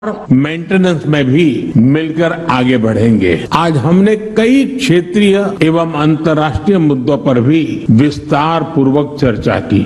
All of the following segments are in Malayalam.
मेंटेनेंस में भी मिलकर आगे बढ़ेंगे आज हमने कई क्षेत्रीय एवं अंतर्राष्ट्रीय मुद्दों पर भी विस्तार पूर्वक चर्चा की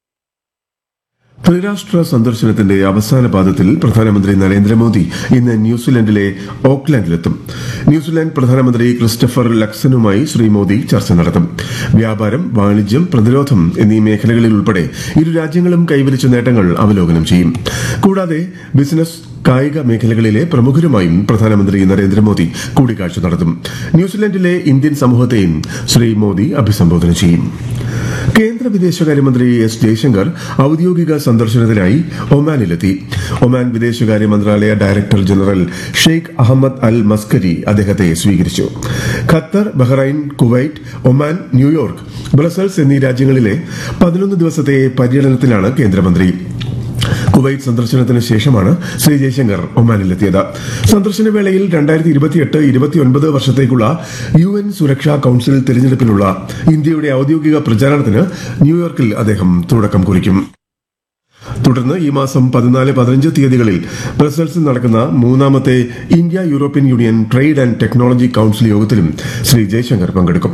ത്രിരാഷ്ട്ര സന്ദർശനത്തിന്റെ അവസാന പാദത്തിൽ പ്രധാനമന്ത്രി നരേന്ദ്രമോദി ഇന്ന് ന്യൂസിലൻഡിലെ ഓക്ലാൻഡിലെത്തും ന്യൂസിലാൻഡ് പ്രധാനമന്ത്രി ക്രിസ്റ്റഫർ ലക്സനുമായി ശ്രീ മോദി ചർച്ച നടത്തും വ്യാപാരം വാണിജ്യം പ്രതിരോധം എന്നീ മേഖലകളിൽ ഉൾപ്പെടെ ഇരു രാജ്യങ്ങളും കൈവരിച്ച നേട്ടങ്ങൾ അവലോകനം ചെയ്യും കൂടാതെ ബിസിനസ് കായിക മേഖലകളിലെ പ്രമുഖരുമായും പ്രധാനമന്ത്രി നരേന്ദ്രമോദി കൂടിക്കാഴ്ച നടത്തും ന്യൂസിലൻഡിലെ ഇന്ത്യൻ സമൂഹത്തെയും ശ്രീ മോദി അഭിസംബോധന ചെയ്യും കേന്ദ്ര വിദേശകാര്യമന്ത്രി എസ് ജയശങ്കർ ഔദ്യോഗിക സന്ദർശനത്തിനായി ഒമാനിലെത്തി ഒമാൻ വിദേശകാര്യ മന്ത്രാലയ director general Sheikh Ahmed Al Maskari അദ്ദേഹത്തെ സ്വീകരിച്ചു Qatar Bahrain Kuwait Oman New York Brussels എന്നീ രാജ്യങ്ങളിലെ പതിനൊന്ന് ദിവസത്തെ പര്യടനത്തിലാണ് കേന്ദ്രമന്ത്രി കുവൈറ്റ് സന്ദർശനത്തിന് ശേഷമാണ് ശ്രീ ജയശങ്കർ ഒമാനിലെത്തിയത് സന്ദർശന വേളയിൽ രണ്ടായിരത്തി ഇരുപത്തിയെട്ട് ഇരുപത്തിയൊൻപത് വർഷത്തേക്കുള്ള യു എൻ സുരക്ഷാ കൌൺസിൽ തിരഞ്ഞെടുപ്പിലുള്ള ഇന്ത്യയുടെ ഔദ്യോഗിക പ്രചാരണത്തിന് ന്യൂയോർക്കിൽ അദ്ദേഹം തുടക്കം കുറിക്കും തുടർന്ന് ഈ മാസം പതിനാല് പതിനഞ്ച് തീയതികളിൽ ബ്രസൽസിൽ നടക്കുന്ന മൂന്നാമത്തെ India European Union trade and technology council യോഗത്തിലും ശ്രീ ജയശങ്കർ പങ്കെടുക്കും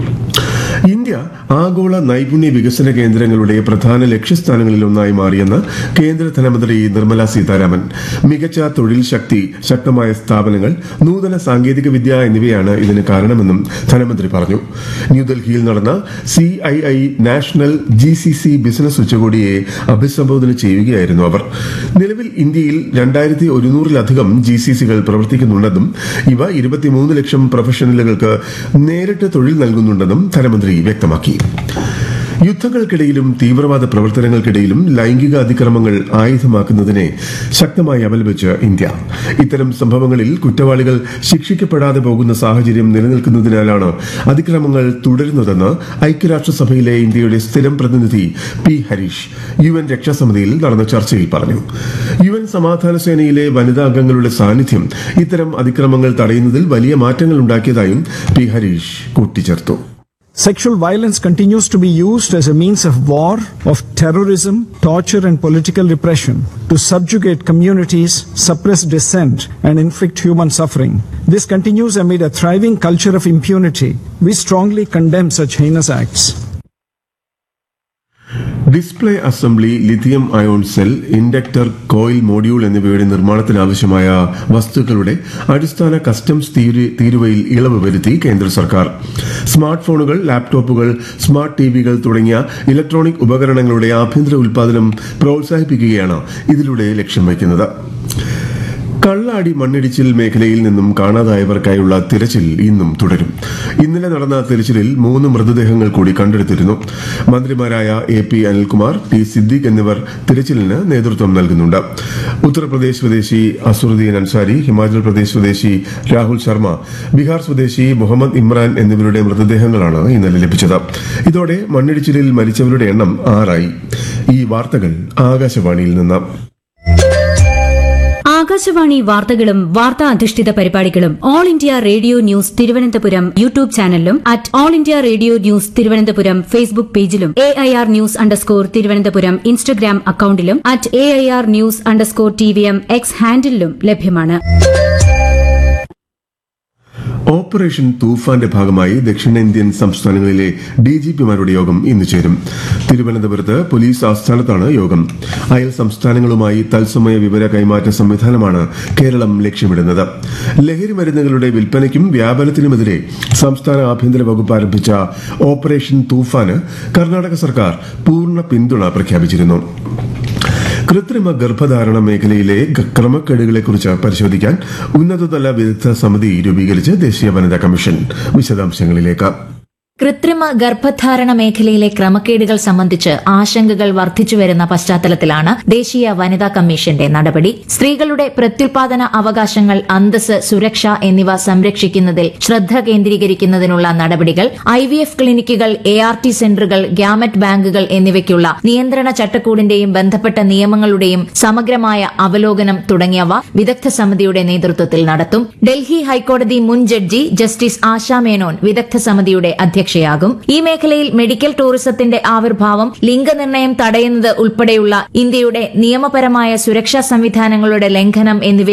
ഇന്ത്യ ആഗോള നൈപുണ്യ വികസന കേന്ദ്രങ്ങളുടെ പ്രധാന ലക്ഷ്യസ്ഥാനങ്ങളിലൊന്നായി മാറിയെന്ന് കേന്ദ്ര ധനമന്ത്രി നിർമ്മല സീതാരാമൻ മികച്ച തൊഴിൽ ശക്തി ശക്തമായ സ്ഥാപനങ്ങൾ നൂതന സാങ്കേതിക വിദ്യ എന്നിവയാണ് ഇതിന് കാരണമെന്നും ധനമന്ത്രി പറഞ്ഞു ന്യൂഡൽഹിയിൽ നടന്ന C I I national G C C business ഉച്ചകോടിയെ അഭിസംബോധന ചെയ്യുകയായിരുന്നു അവർ നിലവിൽ ഇന്ത്യയിൽ രണ്ടായിരത്തി ഒരുന്നൂറിലധികം ജി സി സികൾ പ്രവർത്തിക്കുന്നുണ്ടെന്നും ഇവ ഇരുപത്തിമൂന്ന് ലക്ഷം പ്രൊഫഷണലുകൾക്ക് നേരിട്ട് തൊഴിൽ നൽകുന്നുണ്ടെന്നും ധനമന്ത്രി വ്യക്തമാക്കി യുദ്ധങ്ങൾക്കിടയിലും തീവ്രവാദ പ്രവർത്തനങ്ങൾക്കിടയിലും ലൈംഗിക അതിക്രമങ്ങൾ ആയുധമാക്കുന്നതിനെ ശക്തമായി അപലപിച്ച് ഇന്ത്യ ഇത്തരം സംഭവങ്ങളിൽ കുറ്റവാളികൾ ശിക്ഷിക്കപ്പെടാതെ പോകുന്ന സാഹചര്യം നിലനിൽക്കുന്നതിനാലാണ് അതിക്രമങ്ങൾ തുടരുന്നതെന്ന് ഐക്യരാഷ്ട്രസഭയിലെ ഇന്ത്യയുടെ സ്ഥിരം പ്രതിനിധി പി ഹരീഷ് യു എൻ രക്ഷാസമിതിയിൽ നടന്ന ചർച്ചയിൽ പറഞ്ഞു യു എൻ സമാധാന സേനയിലെ വനിതാ അംഗങ്ങളുടെ സാന്നിധ്യം ഇത്തരം അതിക്രമങ്ങൾ തടയുന്നതിൽ വലിയ മാറ്റങ്ങൾ ഉണ്ടാക്കിയതായും പി ഹരീഷ് കൂട്ടിച്ചേർത്തു Sexual violence continues to be used as a means of war, of terrorism, torture, and political repression to subjugate communities, suppress dissent, and inflict human suffering. This continues amid a thriving culture of impunity. We strongly condemn such heinous acts. Display assembly lithium ion cell inductor coil module എന്നിവയുടെ നിർമ്മാണത്തിനാവശ്യമായ വസ്തുക്കളുടെ അടിസ്ഥാന കസ്റ്റംസ് തീരു- തീരുവയിൽ ഇളവ് വരുത്തി കേന്ദ്ര സർക്കാർ സ്മാർട്ട് ഫോണുകൾ ലാപ്ടോപ്പുകൾ സ്മാർട്ട് ടിവികൾ തുടങ്ങിയ ഇലക്ട്രോണിക് ഉപകരണങ്ങളുടെ ആഭ്യന്തര ഉൽപാദനം പ്രോത്സാഹിപ്പിക്കുകയാണ് ഇതിലൂടെ ലക്ഷ്യം വയ്ക്കുന്നത് കള്ളാടി മണ്ണിടിച്ചിൽ മേഖലയിൽ നിന്നും കാണാതായവർക്കായുള്ള തിരച്ചിൽ ഇന്നും തുടരും ഇന്നലെ നടന്ന തിരച്ചിലിൽ മൂന്ന് മൃതദേഹങ്ങൾ കൂടി കണ്ടെടുത്തിരുന്നു മന്ത്രിമാരായ A P Anilkumar T Siddique എന്നിവർ തിരച്ചിലിന് നേതൃത്വം നൽകുന്നുണ്ട് ഉത്തർപ്രദേശ് സ്വദേശി അസുറുദ്ദീൻ അൻസാരി ഹിമാചൽ പ്രദേശ് സ്വദേശി രാഹുൽ ശർമ്മ ബീഹാർ സ്വദേശി മുഹമ്മദ് ഇമ്രാൻ എന്നിവരുടെ മൃതദേഹങ്ങളാണ് ഇന്നലെ ലഭിച്ചത് ഇതോടെ മണ്ണിടിച്ചിലിൽ മരിച്ചവരുടെ എണ്ണം ആറായി ഈ വാർത്തകൾ ആകാശവാണിയിൽ നിന്ന് ആകാശവാണി വാർത്തകളും വാർത്താ അധിഷ്ഠിത പരിപാടികളും All India Radio News Thiruvananthapuram YouTube ചാനലിലും at All India Radio News Thiruvananthapuram Facebook പേജിലും A I R news underscore Thiruvananthapuram Instagram അക്കൌണ്ടിലും at A I R news underscore T V M X ഹാൻഡിലും ലഭ്യമാണ് ഓപ്പറേഷൻ തൂഫാന്റെ ഭാഗമായി ദക്ഷിണേന്ത്യൻ സംസ്ഥാനങ്ങളിലെ ഡിജിപിമാരുടെ യോഗം ഇന്ന് ചേരും തിരുവനന്തപുരത്ത് പോലീസ് ആസ്ഥാനത്താണ് യോഗം അയൽ സംസ്ഥാനങ്ങളുമായി തത്സമയ വിവര കൈമാറ്റ സംവിധാനമാണ് കേരളം ലക്ഷ്യമിടുന്നത് ലഹരി മരുന്നുകളുടെ വിൽപ്പനയ്ക്കും വ്യാപനത്തിനുമെതിരെ സംസ്ഥാന ആഭ്യന്തര വകുപ്പ് ആരംഭിച്ച ഓപ്പറേഷൻ തൂഫാന് കർണാടക സർക്കാർ പൂർണ്ണ പിന്തുണ പ്രഖ്യാപിച്ചിരുന്നു കൃത്രിമ ഗർഭധാരണ മേഖലയിലെ ഗ- ക്രമക്കേടുകളെക്കുറിച്ച് പരിശോധിക്കാൻ ഉന്നതതല വിദഗ്ധ സമിതി രൂപീകരിച്ച് ദേശീയ വനിതാ കമ്മീഷൻ വിശദാംശങ്ങളിലേക്ക് കൃത്രിമ ഗർഭധാരണ മേഖലയിലെ ക്രമക്കേടുകൾ സംബന്ധിച്ച് ആശങ്കകൾ വർദ്ധിച്ചുവരുന്ന പശ്ചാത്തലത്തിലാണ് ദേശീയ വനിതാ കമ്മീഷന്റെ നടപടി സ്ത്രീകളുടെ പ്രത്യുൽപാദന അവകാശങ്ങൾ അന്തസ് സുരക്ഷ എന്നിവ സംരക്ഷിക്കുന്നതിൽ ശ്രദ്ധ കേന്ദ്രീകരിക്കുന്നതിനുള്ള നടപടികൾ ഐ വി എഫ് ക്ലിനിക്കുകൾ എ ആർ ടി സെന്ററുകൾ ഗ്യാമറ്റ് ബാങ്കുകൾ എന്നിവയ്ക്കുള്ള നിയന്ത്രണ ചട്ടക്കൂടിന്റെയും ബന്ധപ്പെട്ട നിയമങ്ങളുടെയും സമഗ്രമായ അവലോകനം തുടങ്ങിയവ വിദഗ്ധ സമിതിയുടെ നേതൃത്വത്തിൽ നടത്തും ഡൽഹി ഹൈക്കോടതി മുൻ ജഡ്ജി ജസ്റ്റിസ് ആശാ മേനോൻ വിദഗ്ധ സമിതിയുടെ അധ്യക്ഷ സുരക്ഷയാകും ഈ മേഖലയിൽ മെഡിക്കൽ ടൂറിസത്തിന്റെ ആവിർഭാവം ലിംഗനിർണ്ണയം തടയുന്നത് ഉൾപ്പെടെയുള്ള ഇന്ത്യയുടെ നിയമപരമായ സുരക്ഷാ സംവിധാനങ്ങളുടെ ലംഘനം എന്നിവ